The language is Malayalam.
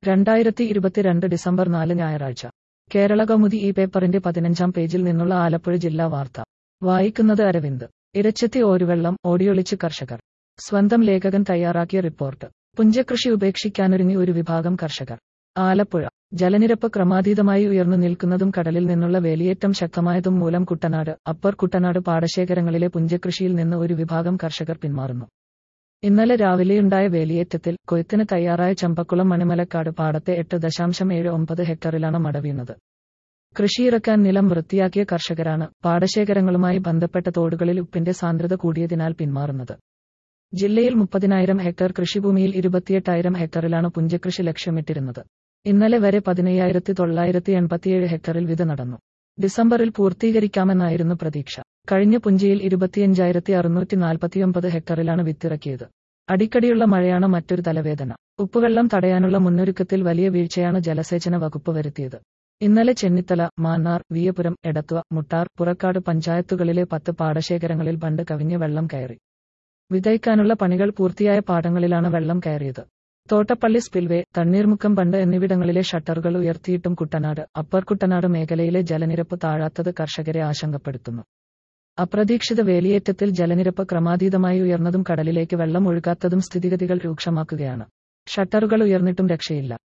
രണ്ടായിരത്തി ഇരുപത്തിരണ്ട് ഡിസംബർ നാല് ഞായറാഴ്ച കേരള കൗമുദി ഈ പേപ്പറിന്റെ പതിനഞ്ചാം പേജിൽ നിന്നുള്ള ആലപ്പുഴ ജില്ലാ വാർത്ത വായിക്കുന്നത് അരവിന്ദ് ഇരച്ചെത്തി ഓരുവെള്ളം ഓടിയൊളിച്ച് കർഷകർ സ്വന്തം ലേഖകൻ തയ്യാറാക്കിയ റിപ്പോർട്ട് പുഞ്ചകൃഷി ഉപേക്ഷിക്കാനൊരുങ്ങി ഒരു വിഭാഗം കർഷകർ ആലപ്പുഴ ജലനിരപ്പ് ക്രമാതീതമായി ഉയർന്നു നിൽക്കുന്നതും കടലിൽ നിന്നുള്ള വേലിയേറ്റം ശക്തമായതും മൂലം കുട്ടനാട് അപ്പർ കുട്ടനാട് പാടശേഖരങ്ങളിലെ പുഞ്ചകൃഷിയിൽ നിന്ന് ഒരു വിഭാഗം കർഷകർ പിന്മാറുന്നു ഇന്നലെ രാവിലെയുണ്ടായ വേലിയേറ്റത്തിൽ കൊയ്ത്തിന് തയ്യാറായ ചമ്പക്കുളം മണിമലക്കാട് പാടത്തെ എട്ട് ദശാംശം ഏഴ് ഒമ്പത് ഹെക്ടറിലാണ് മട വീണത് കൃഷിയിറക്കാൻ നിലം വൃത്തിയാക്കിയ കർഷകരാണ് പാടശേഖരങ്ങളുമായി ബന്ധപ്പെട്ട തോടുകളിൽ ഉപ്പിന്റെ സാന്ദ്രത കൂടിയതിനാൽ പിന്മാറുന്നത് ജില്ലയിൽ മുപ്പതിനായിരം ഹെക്ടർ കൃഷിഭൂമിയിൽ ഇരുപത്തിയെട്ടായിരം ഹെക്ടറിലാണ് പുഞ്ചകൃഷി ലക്ഷ്യമിട്ടിരുന്നത് ഇന്നലെ വരെ പതിനയ്യായിരത്തി തൊള്ളായിരത്തി എൺപത്തിയേഴ് ഹെക്ടറിൽ വിത നടന്നു ഡിസംബറിൽ പൂർത്തീകരിക്കാമെന്നായിരുന്നു പ്രതീക്ഷ കഴിഞ്ഞ പുഞ്ചയിൽ ഇരുപത്തിയഞ്ചായിരത്തി അറുന്നൂറ്റി നാൽപ്പത്തിയൊമ്പത് ഹെക്ടറിലാണ് വിത്തിറക്കിയത് അടിക്കടിയുള്ള മഴയാണ് മറ്റൊരു തലവേദന ഉപ്പുവെള്ളം തടയാനുള്ള മുന്നൊരുക്കത്തിൽ വലിയ വീഴ്ചയാണ് ജലസേചന വകുപ്പ് വരുത്തിയത് ഇന്നലെ ചെന്നിത്തല മാന്നാർ വിയപുരം എടത്വ മുട്ടാർ പുറക്കാട് പഞ്ചായത്തുകളിലെ പത്ത് പാടശേഖരങ്ങളിൽ ബണ്ട് കവിഞ്ഞ് വെള്ളം കയറി വിതയ്ക്കാനുള്ള പണികൾ പൂർത്തിയായ പാടങ്ങളിലാണ് വെള്ളം കയറിയത് തോട്ടപ്പള്ളി സ്പിൽവേ തണ്ണീർമുക്കം ബണ്ട് എന്നിവിടങ്ങളിലെ ഷട്ടറുകൾ ഉയർത്തിയിട്ടും കുട്ടനാട് അപ്പർ കുട്ടനാട് മേഖലയിലെ ജലനിരപ്പ് താഴാത്തത് കർഷകരെ ആശങ്കപ്പെടുത്തുന്നു അപ്രതീക്ഷിത വേലിയേറ്റത്തിൽ ജലനിരപ്പ് ക്രമാതീതമായി ഉയർന്നതും കടലിലേക്ക് വെള്ളം ഒഴുകാത്തതും സ്ഥിതിഗതികൾ രൂക്ഷമാക്കുകയാണ് ഷട്ടറുകൾ ഉയർന്നിട്ടും രക്ഷയില്ല